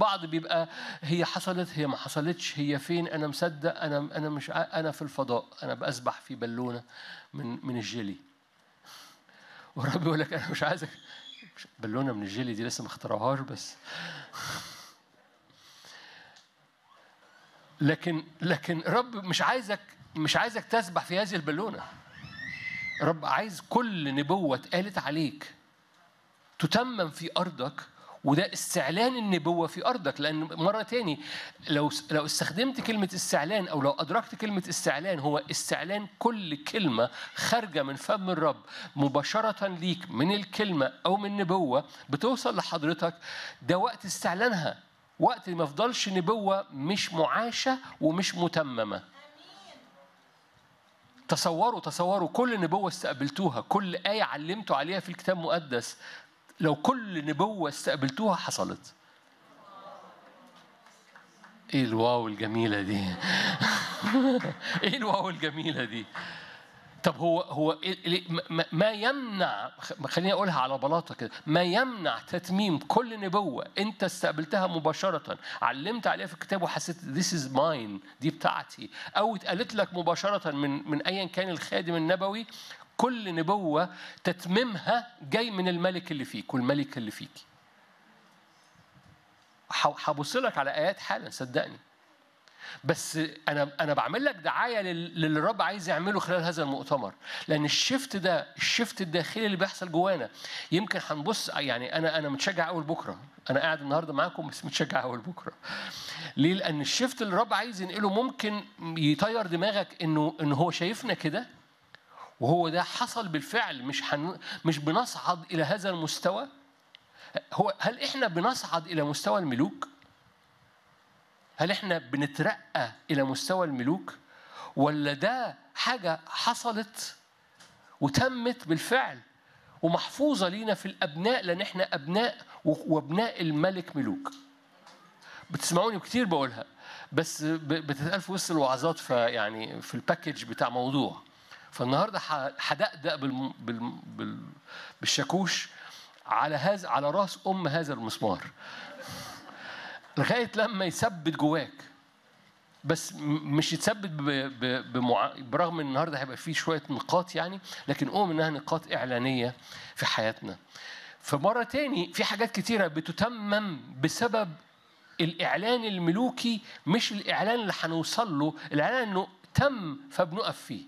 البعض بيبقى هي حصلت هي ما حصلتش هي فين انا مصدق انا انا مش ع- انا في الفضاء انا بسبح في بالونه من من الجيلي والرب يقول لك انا مش عايزك مش- بالونه من الجيلي دي لسه ما اخترعوهاش بس لكن لكن رب مش عايزك مش عايزك تسبح في هذه البالونه رب عايز كل نبوه اتقالت عليك تتمم في أرضك وده استعلان النبوة في أرضك لأن مرة تاني لو لو استخدمت كلمة استعلان أو لو أدركت كلمة استعلان هو استعلان كل كلمة خارجة من فم الرب مباشرة ليك من الكلمة أو من نبوة بتوصل لحضرتك ده وقت استعلانها وقت ما يفضلش نبوة مش معاشة ومش متممة تصوروا تصوروا كل نبوة استقبلتوها كل آية علمتوا عليها في الكتاب المقدس لو كل نبوة استقبلتوها حصلت ايه الواو الجميلة دي ايه الواو الجميلة دي طب هو هو إيه- ليه- ما- ما يمنع خ- خليني اقولها على بلاطه كده ما يمنع تتميم كل نبوه انت استقبلتها مباشره علمت عليها في الكتاب وحسيت this is mine دي بتاعتي او اتقالت لك مباشره من من ايا كان الخادم النبوي كل نبوه تتميمها جاي من الملك اللي فيك والملك اللي فيك ح- هبص لك على ايات حالا صدقني بس انا انا بعمل لك دعايه لل- للي الرب عايز يعمله خلال هذا المؤتمر لان الشفت ده الشفت الداخلي اللي بيحصل جوانا يمكن هنبص يعني انا انا متشجع اول بكره انا قاعد النهارده معاكم بس متشجع اول بكره ليه لان الشفت اللي الرب عايز ينقله ممكن يطير دماغك انه ان هو شايفنا كده وهو ده حصل بالفعل مش حن... مش بنصعد الى هذا المستوى هو هل احنا بنصعد الى مستوى الملوك هل احنا بنترقى الى مستوى الملوك ولا ده حاجه حصلت وتمت بالفعل ومحفوظه لينا في الابناء لان احنا ابناء و- وابناء الملك ملوك بتسمعوني كتير بقولها بس ب- بتتقال في وسط الوعظات فيعني في الباكج بتاع موضوع فالنهارده ح- هدقدق بالم- بالم- بال- بالشاكوش على هذا على راس ام هذا المسمار لغايه لما يثبت جواك بس م- مش يتثبت ب- ب- بمع... برغم ان النهارده هيبقى فيه شويه نقاط يعني لكن اؤمن انها نقاط اعلانيه في حياتنا فمره تاني في حاجات كتيره بتتمم بسبب الاعلان الملوكي مش الاعلان اللي هنوصل له الاعلان انه تم فبنقف فيه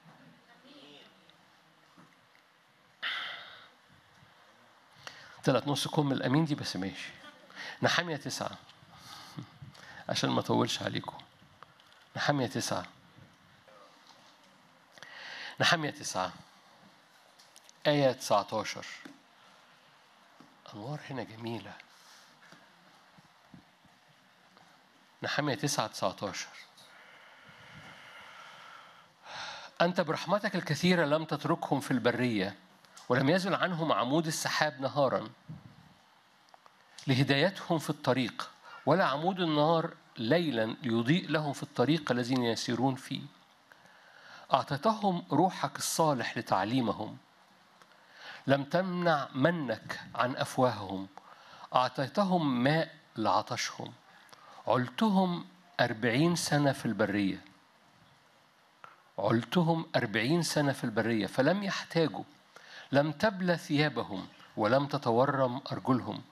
طلعت نص كم الامين دي بس ماشي نحامية تسعة عشان ما اطولش عليكم نحامية تسعة نحامية تسعة آية 19 أنوار هنا جميلة نحامية تسعة 19 أنت برحمتك الكثيرة لم تتركهم في البرية ولم يزل عنهم عمود السحاب نهارا لهدايتهم في الطريق ولا عمود النار ليلا ليضيء لهم في الطريق الذين يسيرون فيه أعطيتهم روحك الصالح لتعليمهم لم تمنع منك عن أفواههم أعطيتهم ماء لعطشهم علتهم أربعين سنة في البرية علتهم أربعين سنة في البرية فلم يحتاجوا لم تبلى ثيابهم ولم تتورم أرجلهم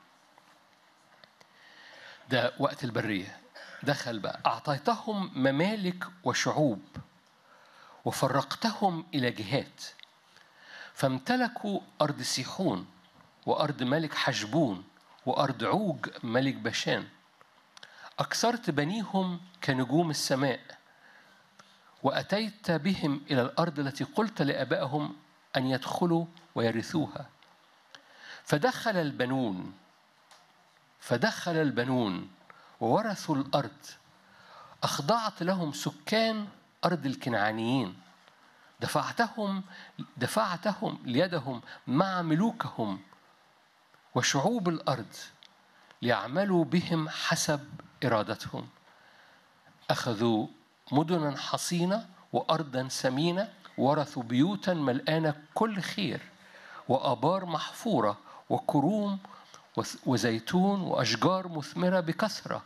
ده وقت البرية دخل بقى أعطيتهم ممالك وشعوب وفرقتهم إلى جهات فامتلكوا أرض سيحون وأرض ملك حشبون وأرض عوج ملك بشان أكثرت بنيهم كنجوم السماء وأتيت بهم إلى الأرض التي قلت لآبائهم أن يدخلوا ويرثوها فدخل البنون فدخل البنون وورثوا الأرض أخضعت لهم سكان أرض الكنعانيين دفعتهم دفعتهم ليدهم مع ملوكهم وشعوب الأرض ليعملوا بهم حسب إرادتهم أخذوا مدنا حصينة وأرضا سمينة ورثوا بيوتا ملآنة كل خير وآبار محفورة وكروم وزيتون وأشجار مثمرة بكثرة